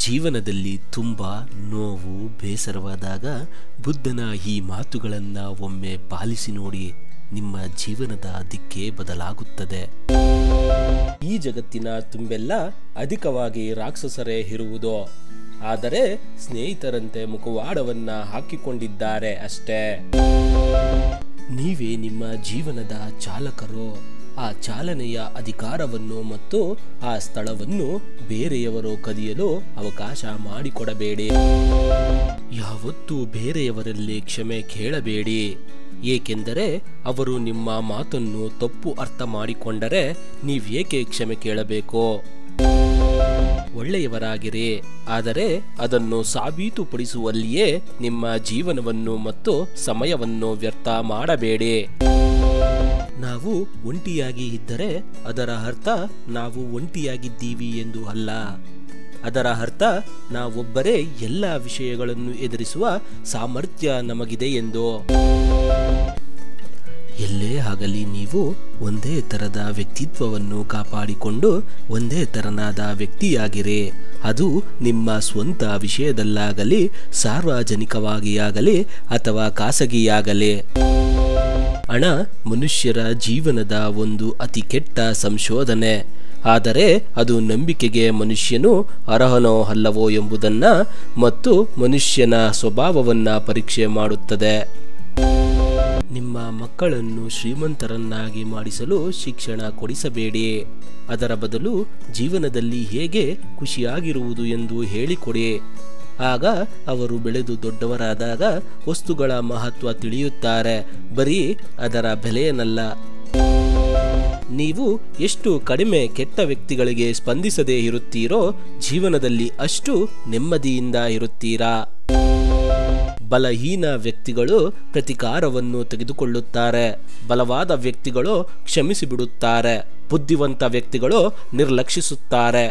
ಜೀವನದಲ್ಲಿ ತುಂಬ ನೋವು ಬೇಸರವಾದಾಗ ಬುದ್ಧನ ಈ ಮಾತುಗಳನ್ನು ಒಮ್ಮೆ ಪಾಲಿಸಿ ನೋಡಿ ನಿಮ್ಮ ಜೀವನದ ದಿಕ್ಕೇ ಬದಲಾಗುತ್ತದೆ ಈ ಜಗತ್ತಿನ ತುಂಬೆಲ್ಲ ಅಧಿಕವಾಗಿ ರಾಕ್ಷಸರೇ ಇರುವುದು ಆದರೆ ಸ್ನೇಹಿತರಂತೆ ಮುಖವಾಡವನ್ನ ಹಾಕಿಕೊಂಡಿದ್ದಾರೆ ಅಷ್ಟೇ ನೀವೇ ನಿಮ್ಮ ಜೀವನದ ಚಾಲಕರು ಆ ಚಾಲನೆಯ ಅಧಿಕಾರವನ್ನು ಮತ್ತು ಆ ಸ್ಥಳವನ್ನು ಬೇರೆಯವರು ಕದಿಯಲು ಅವಕಾಶ ಮಾಡಿಕೊಡಬೇಡಿ ಯಾವತ್ತೂ ಬೇರೆಯವರಲ್ಲಿ ಕ್ಷಮೆ ಕೇಳಬೇಡಿ ಏಕೆಂದರೆ ಅವರು ನಿಮ್ಮ ಮಾತನ್ನು ತಪ್ಪು ಅರ್ಥ ಮಾಡಿಕೊಂಡರೆ ನೀವೇಕೆ ಕ್ಷಮೆ ಕೇಳಬೇಕು ಒಳ್ಳೆಯವರಾಗಿರಿ ಆದರೆ ಅದನ್ನು ಸಾಬೀತುಪಡಿಸುವಲ್ಲಿಯೇ ನಿಮ್ಮ ಜೀವನವನ್ನು ಮತ್ತು ಸಮಯವನ್ನು ವ್ಯರ್ಥ ಮಾಡಬೇಡಿ ನಾವು ಒಂಟಿಯಾಗಿ ಇದ್ದರೆ ಅದರ ಅರ್ಥ ನಾವು ಒಂಟಿಯಾಗಿದ್ದೀವಿ ಎಂದು ಅಲ್ಲ ಅದರ ಅರ್ಥ ನಾವೊಬ್ಬರೇ ಎಲ್ಲ ವಿಷಯಗಳನ್ನು ಎದುರಿಸುವ ಸಾಮರ್ಥ್ಯ ನಮಗಿದೆ ಎಂದು ಎಲ್ಲೇ ಆಗಲಿ ನೀವು ಒಂದೇ ಥರದ ವ್ಯಕ್ತಿತ್ವವನ್ನು ಕಾಪಾಡಿಕೊಂಡು ಒಂದೇ ತೆರನಾದ ವ್ಯಕ್ತಿಯಾಗಿರಿ ಅದು ನಿಮ್ಮ ಸ್ವಂತ ವಿಷಯದಲ್ಲಾಗಲಿ ಸಾರ್ವಜನಿಕವಾಗಿ ಆಗಲಿ ಅಥವಾ ಖಾಸಗಿಯಾಗಲಿ ಹಣ ಮನುಷ್ಯರ ಜೀವನದ ಒಂದು ಅತಿ ಕೆಟ್ಟ ಸಂಶೋಧನೆ ಆದರೆ ಅದು ನಂಬಿಕೆಗೆ ಮನುಷ್ಯನು ಅರ್ಹನೋ ಅಲ್ಲವೋ ಎಂಬುದನ್ನ ಮತ್ತು ಮನುಷ್ಯನ ಸ್ವಭಾವವನ್ನ ಪರೀಕ್ಷೆ ಮಾಡುತ್ತದೆ ನಿಮ್ಮ ಮಕ್ಕಳನ್ನು ಶ್ರೀಮಂತರನ್ನಾಗಿ ಮಾಡಿಸಲು ಶಿಕ್ಷಣ ಕೊಡಿಸಬೇಡಿ ಅದರ ಬದಲು ಜೀವನದಲ್ಲಿ ಹೇಗೆ ಖುಷಿಯಾಗಿರುವುದು ಎಂದು ಹೇಳಿಕೊಡಿ ಆಗ ಅವರು ಬೆಳೆದು ದೊಡ್ಡವರಾದಾಗ ವಸ್ತುಗಳ ಮಹತ್ವ ತಿಳಿಯುತ್ತಾರೆ ಬರೀ ಅದರ ಬೆಲೆಯನ್ನಲ್ಲ ನೀವು ಎಷ್ಟು ಕಡಿಮೆ ಕೆಟ್ಟ ವ್ಯಕ್ತಿಗಳಿಗೆ ಸ್ಪಂದಿಸದೇ ಇರುತ್ತೀರೋ ಜೀವನದಲ್ಲಿ ಅಷ್ಟು ನೆಮ್ಮದಿಯಿಂದ ಇರುತ್ತೀರಾ ಬಲಹೀನ ವ್ಯಕ್ತಿಗಳು ಪ್ರತಿಕಾರವನ್ನು ತೆಗೆದುಕೊಳ್ಳುತ್ತಾರೆ ಬಲವಾದ ವ್ಯಕ್ತಿಗಳು ಕ್ಷಮಿಸಿಬಿಡುತ್ತಾರೆ ಬುದ್ಧಿವಂತ ವ್ಯಕ್ತಿಗಳು ನಿರ್ಲಕ್ಷಿಸುತ್ತಾರೆ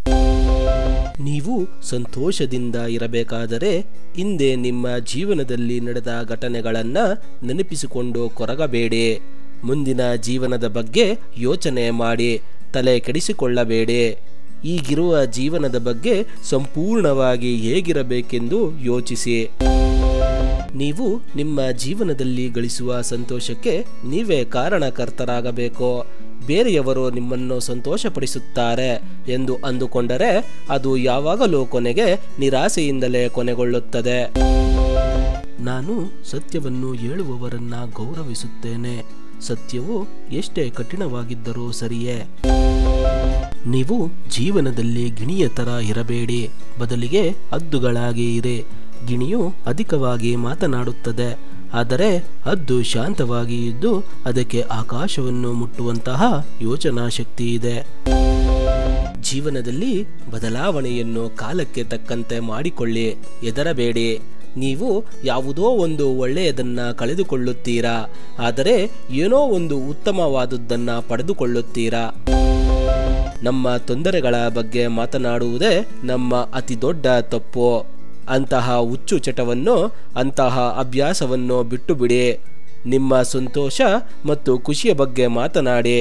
ನೀವು ಸಂತೋಷದಿಂದ ಇರಬೇಕಾದರೆ ಹಿಂದೆ ನಿಮ್ಮ ಜೀವನದಲ್ಲಿ ನಡೆದ ಘಟನೆಗಳನ್ನು ನೆನಪಿಸಿಕೊಂಡು ಕೊರಗಬೇಡಿ ಮುಂದಿನ ಜೀವನದ ಬಗ್ಗೆ ಯೋಚನೆ ಮಾಡಿ ತಲೆ ಕೆಡಿಸಿಕೊಳ್ಳಬೇಡಿ ಈಗಿರುವ ಜೀವನದ ಬಗ್ಗೆ ಸಂಪೂರ್ಣವಾಗಿ ಹೇಗಿರಬೇಕೆಂದು ಯೋಚಿಸಿ ನೀವು ನಿಮ್ಮ ಜೀವನದಲ್ಲಿ ಗಳಿಸುವ ಸಂತೋಷಕ್ಕೆ ನೀವೇ ಕಾರಣಕರ್ತರಾಗಬೇಕು ಬೇರೆಯವರು ನಿಮ್ಮನ್ನು ಸಂತೋಷಪಡಿಸುತ್ತಾರೆ ಎಂದು ಅಂದುಕೊಂಡರೆ ಅದು ಯಾವಾಗಲೂ ಕೊನೆಗೆ ನಿರಾಸೆಯಿಂದಲೇ ಕೊನೆಗೊಳ್ಳುತ್ತದೆ ನಾನು ಸತ್ಯವನ್ನು ಹೇಳುವವರನ್ನ ಗೌರವಿಸುತ್ತೇನೆ ಸತ್ಯವು ಎಷ್ಟೇ ಕಠಿಣವಾಗಿದ್ದರೂ ಸರಿಯೇ ನೀವು ಜೀವನದಲ್ಲಿ ಗಿಣಿಯ ಥರ ಇರಬೇಡಿ ಬದಲಿಗೆ ಹದ್ದುಗಳಾಗಿ ಇರಿ ಗಿಣಿಯು ಅಧಿಕವಾಗಿ ಮಾತನಾಡುತ್ತದೆ ಆದರೆ ಹದ್ದು ಶಾಂತವಾಗಿ ಇದ್ದು ಅದಕ್ಕೆ ಆಕಾಶವನ್ನು ಮುಟ್ಟುವಂತಹ ಯೋಚನಾ ಶಕ್ತಿ ಇದೆ ಜೀವನದಲ್ಲಿ ಬದಲಾವಣೆಯನ್ನು ಕಾಲಕ್ಕೆ ತಕ್ಕಂತೆ ಮಾಡಿಕೊಳ್ಳಿ ಎದರಬೇಡಿ ನೀವು ಯಾವುದೋ ಒಂದು ಒಳ್ಳೆಯದನ್ನ ಕಳೆದುಕೊಳ್ಳುತ್ತೀರಾ ಆದರೆ ಏನೋ ಒಂದು ಉತ್ತಮವಾದುದನ್ನ ಪಡೆದುಕೊಳ್ಳುತ್ತೀರಾ ನಮ್ಮ ತೊಂದರೆಗಳ ಬಗ್ಗೆ ಮಾತನಾಡುವುದೇ ನಮ್ಮ ಅತಿ ದೊಡ್ಡ ತಪ್ಪು ಅಂತಹ ಹುಚ್ಚು ಚಟವನ್ನು ಅಂತಹ ಅಭ್ಯಾಸವನ್ನು ಬಿಟ್ಟು ಬಿಡಿ ನಿಮ್ಮ ಸಂತೋಷ ಮತ್ತು ಖುಷಿಯ ಬಗ್ಗೆ ಮಾತನಾಡಿ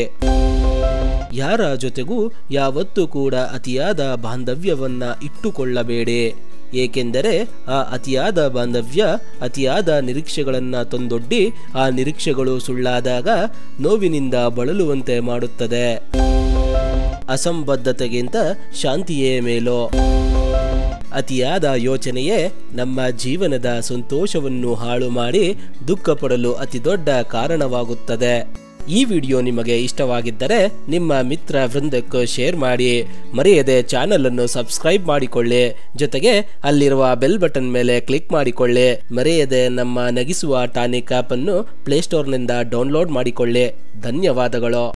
ಯಾರ ಜೊತೆಗೂ ಯಾವತ್ತೂ ಕೂಡ ಅತಿಯಾದ ಬಾಂಧವ್ಯವನ್ನ ಇಟ್ಟುಕೊಳ್ಳಬೇಡಿ ಏಕೆಂದರೆ ಆ ಅತಿಯಾದ ಬಾಂಧವ್ಯ ಅತಿಯಾದ ನಿರೀಕ್ಷೆಗಳನ್ನು ತಂದೊಡ್ಡಿ ಆ ನಿರೀಕ್ಷೆಗಳು ಸುಳ್ಳಾದಾಗ ನೋವಿನಿಂದ ಬಳಲುವಂತೆ ಮಾಡುತ್ತದೆ ಅಸಂಬದ್ಧತೆಗಿಂತ ಶಾಂತಿಯೇ ಮೇಲೋ ಅತಿಯಾದ ಯೋಚನೆಯೇ ನಮ್ಮ ಜೀವನದ ಸಂತೋಷವನ್ನು ಹಾಳು ಮಾಡಿ ದುಃಖ ಪಡಲು ಅತಿ ದೊಡ್ಡ ಕಾರಣವಾಗುತ್ತದೆ ಈ ವಿಡಿಯೋ ನಿಮಗೆ ಇಷ್ಟವಾಗಿದ್ದರೆ ನಿಮ್ಮ ಮಿತ್ರ ವೃಂದಕ್ಕೆ ಶೇರ್ ಮಾಡಿ ಮರೆಯದೆ ಚಾನಲ್ ಅನ್ನು ಸಬ್ಸ್ಕ್ರೈಬ್ ಮಾಡಿಕೊಳ್ಳಿ ಜೊತೆಗೆ ಅಲ್ಲಿರುವ ಬೆಲ್ ಬಟನ್ ಮೇಲೆ ಕ್ಲಿಕ್ ಮಾಡಿಕೊಳ್ಳಿ ಮರೆಯದೆ ನಮ್ಮ ನಗಿಸುವ ಟಾನಿಕ್ ಆಪ್ ಅನ್ನು ಪ್ಲೇಸ್ಟೋರ್ನಿಂದ ಡೌನ್ಲೋಡ್ ಮಾಡಿಕೊಳ್ಳಿ ಧನ್ಯವಾದಗಳು